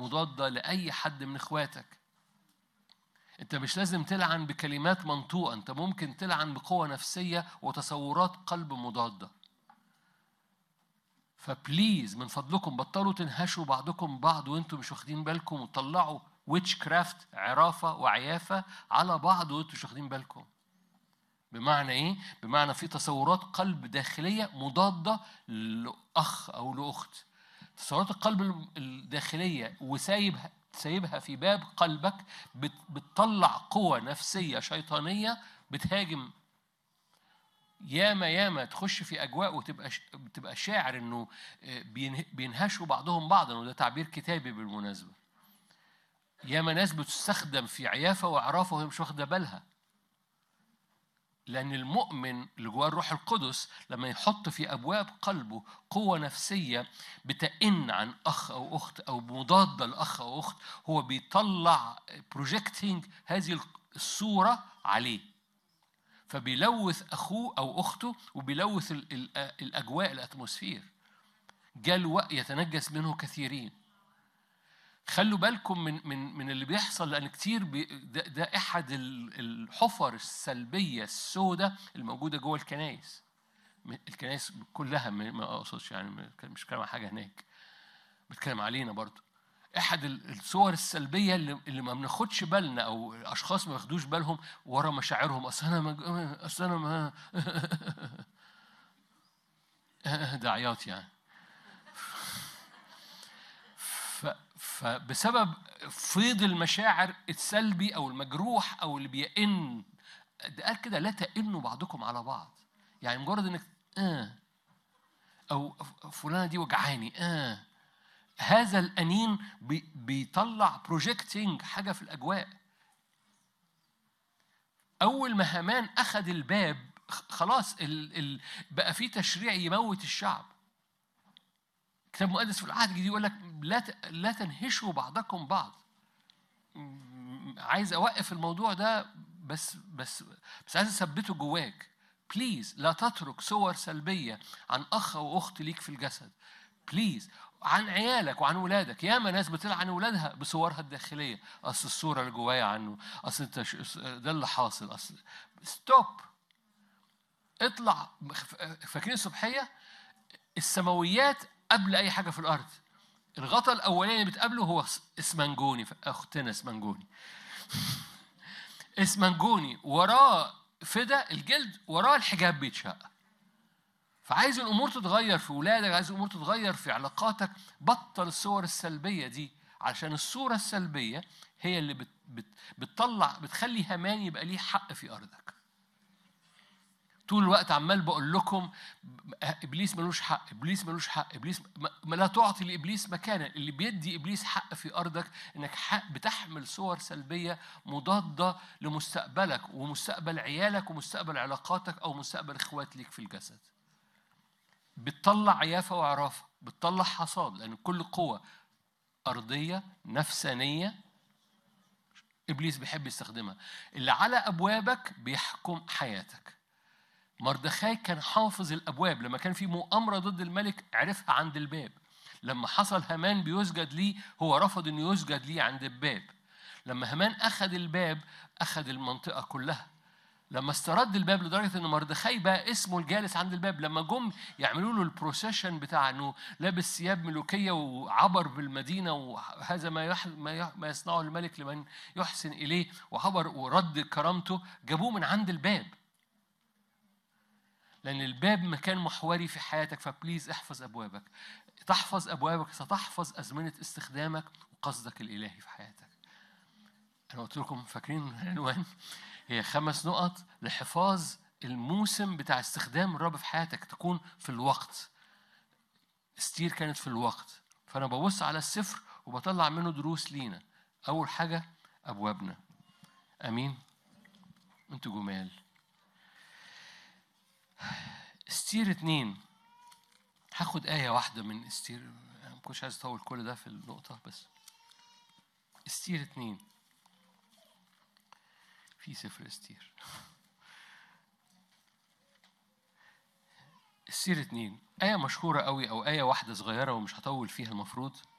مضادة لأي حد من إخواتك أنت مش لازم تلعن بكلمات منطوقة أنت ممكن تلعن بقوة نفسية وتصورات قلب مضادة فبليز من فضلكم بطلوا تنهشوا بعضكم بعض وانتم مش واخدين بالكم وطلعوا ويتش كرافت عرافة وعيافة على بعض وانتم مش واخدين بالكم بمعنى ايه؟ بمعنى في تصورات قلب داخلية مضادة لأخ أو لأخت تصورات القلب الداخلية وسايبها سايبها في باب قلبك بت- بتطلع قوة نفسية شيطانية بتهاجم ياما ياما تخش في اجواء وتبقى ش- بتبقى شاعر انه آه، بينه- بينهشوا بعضهم بعضا وده تعبير كتابي بالمناسبه ياما ناس بتستخدم في عيافه وعرافه وهي مش واخده بالها لأن المؤمن اللي جواه الروح القدس لما يحط في أبواب قلبه قوة نفسية بتئن عن أخ أو أخت أو مضادة لأخ أو أخت هو بيطلع بروجيكتنج هذه الصورة عليه فبيلوث اخوه او اخته وبيلوث ال- ال- الاجواء الاتموسفير جاء الوقت يتنجس منه كثيرين خلوا بالكم من من من اللي بيحصل لان كتير بي ده, ده احد ال- الحفر السلبيه السوداء الموجوده جوه الكنائس م- الكنائس كلها ما ما اقصدش يعني ما- مش بتكلم عن حاجه هناك بتكلم علينا برضو احد ال- الصور السلبيه اللي, اللي ما بناخدش بالنا او اشخاص ما ياخدوش بالهم ورا مشاعرهم اصل انا مج... اصل انا ما ده عياط يعني ف... فبسبب فيض المشاعر السلبي او المجروح او اللي بيئن ده قال كده لا تئنوا بعضكم على بعض يعني مجرد انك اه او فلانه دي وجعاني اه هذا الانين بي- بيطلع بروجيكتنج حاجه في الاجواء اول ما هامان اخذ الباب خ- خلاص ال ال بقى في تشريع يموت الشعب كتاب مقدس في العهد الجديد يقول لك لا ت- لا تنهشوا بعضكم بعض م- عايز اوقف الموضوع ده بس بس بس عايز اثبته جواك بليز لا تترك صور سلبيه عن اخ او اخت ليك في الجسد بليز عن عيالك وعن ولادك ياما ناس بتلعن ولادها بصورها الداخليه اصل الصوره اللي جوايا عنه اصل انت ش- ده اللي حاصل اصل ستوب اطلع فاكرين الصبحيه السماويات قبل اي حاجه في الارض الغطاء الاولاني اللي بتقابله هو اسمنجوني اختنا اسمنجوني اسمنجوني وراه فدا الجلد وراه الحجاب بيتشق فعايز الامور تتغير في ولادك عايز الامور تتغير في علاقاتك بطل الصور السلبيه دي عشان الصوره السلبيه هي اللي بت بت بتطلع بتخلي هامان يبقى ليه حق في ارضك طول الوقت عمال بقول لكم ابليس ملوش حق ابليس ملوش حق ابليس ما ما لا تعطي لابليس مكانا اللي بيدي ابليس حق في ارضك انك حق بتحمل صور سلبيه مضاده لمستقبلك ومستقبل عيالك ومستقبل علاقاتك او مستقبل اخوات ليك في الجسد بتطلع عيافه وعرافه بتطلع حصاد لان كل قوه ارضيه نفسانيه ابليس بيحب يستخدمها اللي على ابوابك بيحكم حياتك مردخاي كان حافظ الابواب لما كان في مؤامره ضد الملك عرفها عند الباب لما حصل هامان بيسجد ليه هو رفض انه يسجد ليه عند الباب لما هامان اخذ الباب اخذ المنطقه كلها لما استرد الباب لدرجه ان مردخاي بقى اسمه الجالس عند الباب لما جم يعملوا له البروسيشن بتاع انه لابس ثياب ملوكيه وعبر بالمدينه وهذا ما يح... ما, يح... ما يصنعه الملك لمن يحسن اليه وعبر ورد كرامته جابوه من عند الباب لأن الباب مكان محوري في حياتك فبليز احفظ أبوابك تحفظ أبوابك ستحفظ أزمنة استخدامك وقصدك الإلهي في حياتك أنا قلت لكم فاكرين العنوان هي خمس نقط لحفاظ الموسم بتاع استخدام الرب في حياتك تكون في الوقت استير كانت في الوقت فأنا ببص على السفر وبطلع منه دروس لينا أول حاجة أبوابنا أمين أنتوا جمال استير اتنين هاخد آية واحدة من استير أنا ما كنتش عايز أطول كل ده في النقطة بس استير اتنين في سفر استير استير اتنين آية مشهورة قوي أو آية واحدة صغيرة ومش هطول فيها المفروض